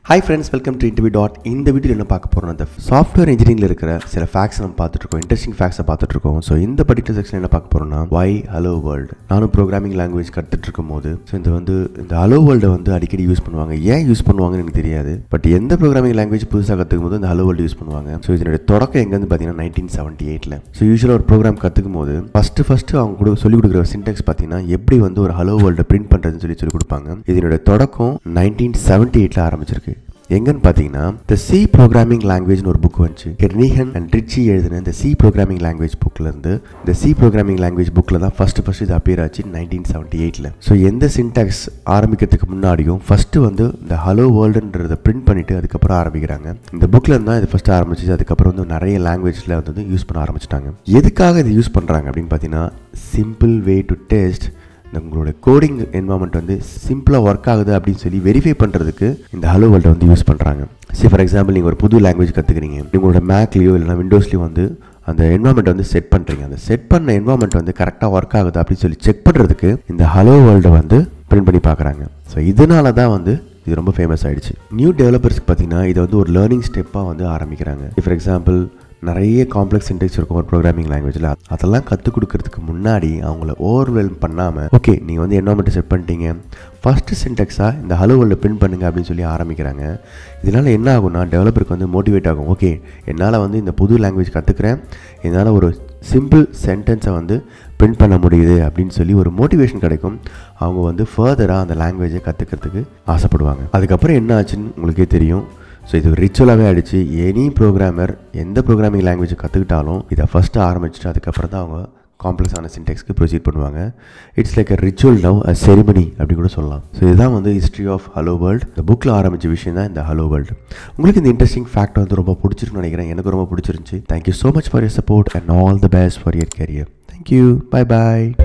hi friends welcome to interview dot இந்த video என்ன பார்க்க போகிறோம் அந்த சாஃப்ட்வேர் இன்ஜினியரிங்கில் இருக்கிற சில ஃபேக்ஸ் நம்ம பார்த்துட்டு இருக்கோம் இன்ட்ரெஸ்டிங் ஃபேக்ஸை பார்த்துட்டு இருக்கோம் ஸோ இந்த பர்டிகுலர் செக்ஷன் என்ன பார்க்க போகிறோம்னா வை ஹலோ வேர்ல்டு நானும் ப்ரோக்ராமிங் லாங்குவேஜ் கற்றுட்டு இருக்கும் போது ஸோ இந்த வந்து இந்த ஹலோ வேர்ல்டை வந்து அடிக்கடி யூஸ் பண்ணுவாங்க ஏன் யூஸ் பண்ணுவாங்கன்னு எனக்கு தெரியாது பட் எந்த ப்ரோக்ராமிங் லாங்குவேஜ் புதுசாக கற்றுக்கும் போது இந்த ஹலோ வேர்ல்டு யூஸ் பண்ணுவாங்க ஸோ இதனுடைய தொடக்கம் எங்கேருந்து பார்த்தீங்கன்னா நைன்டீன் செவன்ட்டி எயிட்டில் ஸோ யூஸ்வலாக ஒரு ப்ரோக்ராம் கற்றுக்கும் போது ஃபஸ்ட்டு ஃபஸ்ட்டு அவங்க கூட சொல்லிக் கொடுக்குற சின்டெக்ஸ் பார்த்தீங்கன்னா எப்படி வந்து ஒரு ஹலோ வேர்ல்டை பிரிண்ட் பண்ணுறதுன்னு சொல்லி சொல்லிக் கொடுப்பாங்க இதனுடைய தொடக்கம் நைன்டீன் செவன்ட்டி எயிட்டில் ஆரம்பிச்சிருக்கு எங்கன்னு பார்த்தீங்கன்னா த சி ப்ரோக்ராமிங் லாங்குவேஜ்னு ஒரு புக் வந்துச்சு கெர்னிஹன் அண்ட் ரிச்சி எழுதின இந்த சி ப்ரோக்ராமிங் லாங்குவேஜ் புக்கில் இருந்து இந்த சி ப்ரோக்ராமிங் லாங்குவேஜ் புக்கில் தான் ஃபஸ்ட்டு ஃபஸ்ட்டு இது அப்பியர் ஆச்சு நைன்டீன் செவன்ட்டி எயிட்டில் ஸோ எந்த சின்டாக்ஸ் ஆரம்பிக்கிறதுக்கு முன்னாடியும் ஃபஸ்ட்டு வந்து இந்த ஹலோ வேர்ல்டுன்றதை பிரிண்ட் பண்ணிவிட்டு அதுக்கப்புறம் ஆரம்பிக்கிறாங்க இந்த புக்கில் இருந்தால் இது ஃபஸ்ட்டு ஆரம்பிச்சு அதுக்கப்புறம் வந்து நிறைய லாங்குவேஜில் வந்து யூஸ் பண்ண ஆரம்பிச்சிட்டாங்க எதுக்காக இது யூஸ் பண்ணுறாங்க அப்படின்னு பார்த்தீங்கன்னா சிம்பிள் வே டு டெஸ்ட் இந்த உங்களோட கோடிங் என்வாமெண்ட் வந்து சிம்பிளாக ஒர்க் ஆகுது அப்படின்னு சொல்லி வெரிஃபை பண்ணுறதுக்கு இந்த ஹலோ வேர்ல்டை வந்து யூஸ் பண்ணுறாங்க சரி ஃபார் எக்ஸாம்பிள் நீங்கள் ஒரு புது லாங்குவேஜ் கற்றுக்குறீங்க உங்களோட மேக்லேயோ இல்லைனா விண்டோஸ்லேயோ வந்து அந்த என்வாமெண்ட் வந்து செட் பண்ணுறீங்க அந்த செட் பண்ண என்வாமெண்ட் வந்து கரெக்டாக ஒர்க் ஆகுது அப்படின்னு சொல்லி செக் பண்ணுறதுக்கு இந்த ஹலோ வேர்ல்டை வந்து பிரிண்ட் பண்ணி பார்க்குறாங்க ஸோ இதனால தான் வந்து இது ரொம்ப ஃபேமஸ் ஆகிடுச்சு நியூ டெவலப்பர்ஸ்க்கு பார்த்தீங்கன்னா இதை வந்து ஒரு லேர்னிங் ஸ்டெப்பாக வந்து ஆரம்பிக்கிறாங்க ஃபார் எக்ஸாம்பிள் நிறைய காம்ப்ளெக்ஸ் சின்டெக்ஸ் இருக்கும் ஒரு ப்ரோக்ராமிங் லாங்குவேஜில் அதெல்லாம் கற்றுக் கொடுக்கறதுக்கு முன்னாடி அவங்கள ஓவர்வெல்ம் பண்ணாமல் ஓகே நீங்கள் வந்து என்வாமெண்ட்டை செட் பண்ணிட்டீங்க ஃபஸ்ட்டு சின்டெக்ஸாக இந்த ஹலோ வேர்ல்டில் பிரிண்ட் பண்ணுங்க அப்படின்னு சொல்லி ஆரம்பிக்கிறாங்க இதனால் என்ன ஆகும்னா டெவலப்பருக்கு வந்து மோட்டிவேட் ஆகும் ஓகே என்னால் வந்து இந்த புது லாங்குவேஜ் கற்றுக்கிறேன் என்னால் ஒரு சிம்பிள் சென்டென்ஸை வந்து பிரிண்ட் பண்ண முடியுது அப்படின்னு சொல்லி ஒரு மோட்டிவேஷன் கிடைக்கும் அவங்க வந்து ஃபர்தராக அந்த லாங்குவேஜை கற்றுக்கிறதுக்கு ஆசைப்படுவாங்க அதுக்கப்புறம் என்ன ஆச்சுன்னு உங்களுக்கே தெரியும் ஸோ இது ரிச்சுவலாகவே ஆகிடுச்சு எனி ப்ரோக்ராமர் எந்த ப்ரோக்ராமிங் லாங்குவேஜ் கற்றுக்கிட்டாலும் இதை ஃபஸ்ட்டு ஆரம்பிச்சுட்டு அதுக்கப்புறம் தான் அவங்க காம்ப்ளெக்ஸான சின்டெக்ஸ்க்கு ப்ரொசீட் பண்ணுவாங்க it's like a ritual now a ceremony அப்படி கூட சொல்லலாம் ஸோ இதுதான் வந்து ஹிஸ்ட்ரி ஆஃப் ஹலோ வேர்ல்டு இந்த புக்கில் ஆரம்பித்த விஷயம் தான் இந்த ஹலோ வேர்ல்டு உங்களுக்கு இந்த இன்ட்ரெஸ்டிங் ஃபேக்ட் வந்து ரொம்ப பிடிச்சிருக்குன்னு நினைக்கிறேன் எனக்கு ரொம்ப பிடிச்சிருந்துச்சி thank you so much for your support and all the best for your career thank you bye bye